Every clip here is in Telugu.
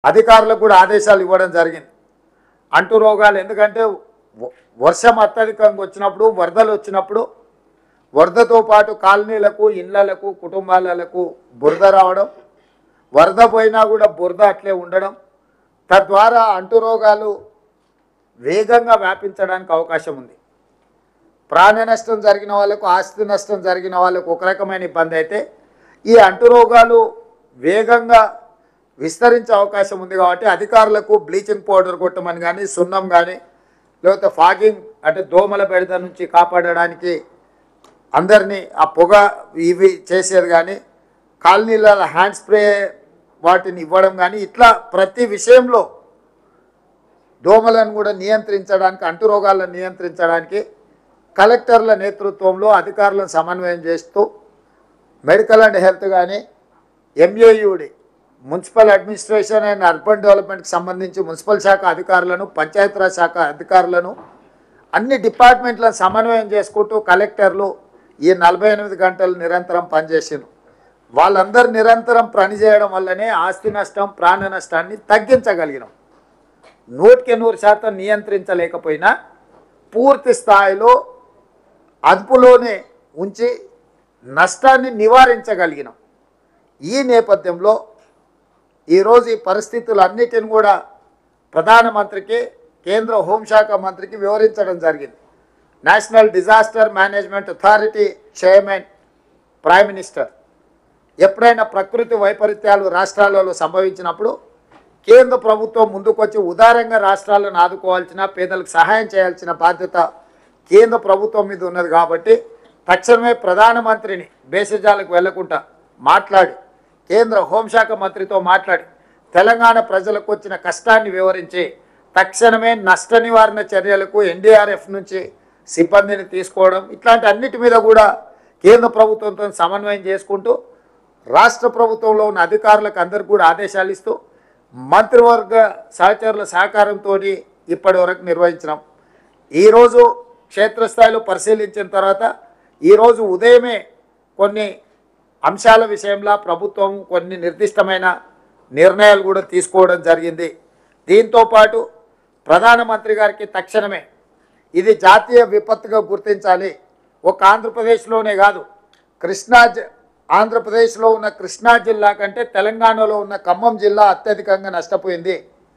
అధికారులకు కూడా ఆదేశాలు ఇవ్వడం జరిగింది అంటు రోగాలు ఎందుకంటే వ- వర్షం అత్యధికంగా వచ్చినప్పుడు వరదలు వచ్చినప్పుడు వరదతో పాటు కాలనీలకు ఇళ్లకు కుటుంబాలకు బురద రావడం వరద పోయినా కూడా బురద అట్లే ఉండడం తద్వారా అంటు రోగాలు వేగంగా వ్యాపించడానికి అవకాశం ఉంది ప్రాణ నష్టం జరిగిన వాళ్ళకు ఆస్తి నష్టం జరిగిన వాళ్ళకు ఒక రకమైన ఇబ్బంది అయితే ఈ అంటు రోగాలు వేగంగా విస్తరించే అవకాశం ఉంది కాబట్టి అధికారులకు బ్లీచింగ్ పౌడర్ కొట్టమని కానీ సున్నం కానీ లేకపోతే ఫాగింగ్ అంటే దోమల బెడద నుంచి కాపాడడానికి అందరినీ ఆ పొగ ఇవి చేసేది కానీ కాలనీల హ్యాండ్ స్ప్రే వాటిని ఇవ్వడం కానీ ఇట్లా ప్రతి విషయంలో దోమలను కూడా నియంత్రించడానికి అంటు రోగాలను నియంత్రించడానికి కలెక్టర్ల నేతృత్వంలో అధికారులను సమన్వయం చేస్తూ మెడికల్ అండ్ హెల్త్ కానీ MAUD municipal administration and urban డెవలప్మెంట్కి సంబంధించి మున్సిపల్ శాఖ అధికారులను పంచాయతీరాజ్ శాఖ అధికారులను అన్ని డిపార్ట్మెంట్లను సమన్వయం చేసుకుంటూ కలెక్టర్లు ఈ నలభై ఎనిమిది గంటలు నిరంతరం పనిచేసిండ్రు వాళ్ళందరూ నిరంతరం పనిచేయడం వల్లనే ఆస్తి నష్టం ప్రాణ నష్టాన్ని తగ్గించగలిగినాం నూటికి నూరు శాతం నియంత్రించలేకపోయినా పూర్తి స్థాయిలో అదుపులోనే ఉంచి నష్టాన్ని నివారించగలిగినాం ఈ నేపథ్యంలో ఈరోజు ఈ పరిస్థితులన్నిటిని కూడా ప్రధానమంత్రికి కేంద్ర హోంశాఖ మంత్రికి వివరించడం జరిగింది national disaster management authority chairman prime minister ఎప్పుడైనా ప్రకృతి వైపరీత్యాలు రాష్ట్రాలలో సంభవించినప్పుడు కేంద్ర ప్రభుత్వం ముందుకొచ్చి ఉదారంగా రాష్ట్రాలను ఆదుకోవాల్సిన పేదలకు సహాయం చేయాల్సిన బాధ్యత కేంద్ర ప్రభుత్వం మీద ఉన్నది కాబట్టి తక్షణమే ప్రధానమంత్రిని బేసజాలకు వెళ్లకుండా మాట్లాడి కేంద్ర హోంశాఖ మంత్రితో మాట్లాడి తెలంగాణ ప్రజలకు వచ్చిన కష్టాన్ని వివరించి తక్షణమే నష్ట నివారణ చర్యలకు ఎన్డీఆర్ఎఫ్ నుంచి సిబ్బందిని తీసుకోవడం ఇట్లాంటి అన్నిటి మీద కూడా కేంద్ర ప్రభుత్వంతో సమన్వయం చేసుకుంటూ రాష్ట్ర ప్రభుత్వంలో ఉన్న అధికారులకు అందరికి కూడా ఆదేశాలు ఇస్తూ మంత్రివర్గ సహచరుల సహకారంతో ఇప్పటి వరకు నిర్వహించినాం ఈరోజు క్షేత్రస్థాయిలో పరిశీలించిన తర్వాత ఈరోజు ఉదయమే కొన్ని అంశాల విషయంలో ప్రభుత్వం కొన్ని నిర్దిష్టమైన నిర్ణయాలు కూడా తీసుకోవడం జరిగింది దీంతో పాటు ప్రధానమంత్రి గారికి తక్షణమే ఇది జాతీయ విపత్తుగా గుర్తించాలి ఒక ఆంధ్రప్రదేశ్లోనే కాదు కృష్ణా జ- ఆంధ్రప్రదేశ్లో ఉన్న కృష్ణా జిల్లా కంటే తెలంగాణలో ఉన్న ఖమ్మం జిల్లా అత్యధికంగా నష్టపోయింది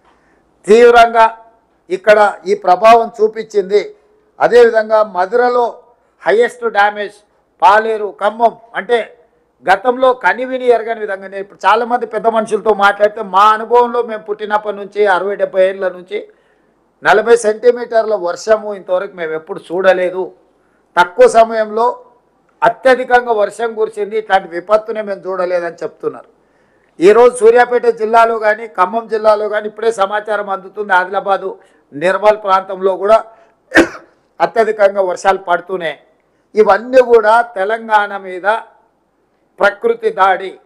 తీవ్రంగా ఇక్కడ ఈ ప్రభావం చూపించింది అదేవిధంగా మధురలో హయ్యెస్ట్ డ్యామేజ్ పాలేరు ఖమ్మం అంటే గతంలో కనివిని ఎరగని విధంగా నేను ఇప్పుడు చాలామంది పెద్ద మనుషులతో మాట్లాడితే మా అనుభవంలో మేము పుట్టినప్పటి నుంచి అరవై డెబ్బై ఏళ్ళ నుంచి నలభై సెంటీమీటర్ల వర్షము ఇంతవరకు మేము ఎప్పుడు చూడలేదు తక్కువ సమయంలో అత్యధికంగా వర్షం కురిసింది ఇట్లాంటి విపత్తునే మేము చూడలేదని చెప్తున్నారు ఈరోజు సూర్యాపేట జిల్లాలో కానీ ఖమ్మం జిల్లాలో కానీ ఇప్పుడే సమాచారం అందుతుంది ఆదిలాబాదు నిర్మల్ ప్రాంతంలో కూడా అత్యధికంగా వర్షాలు పడుతూనే ఇవన్నీ కూడా తెలంగాణ మీద ప్రకృతి దాడి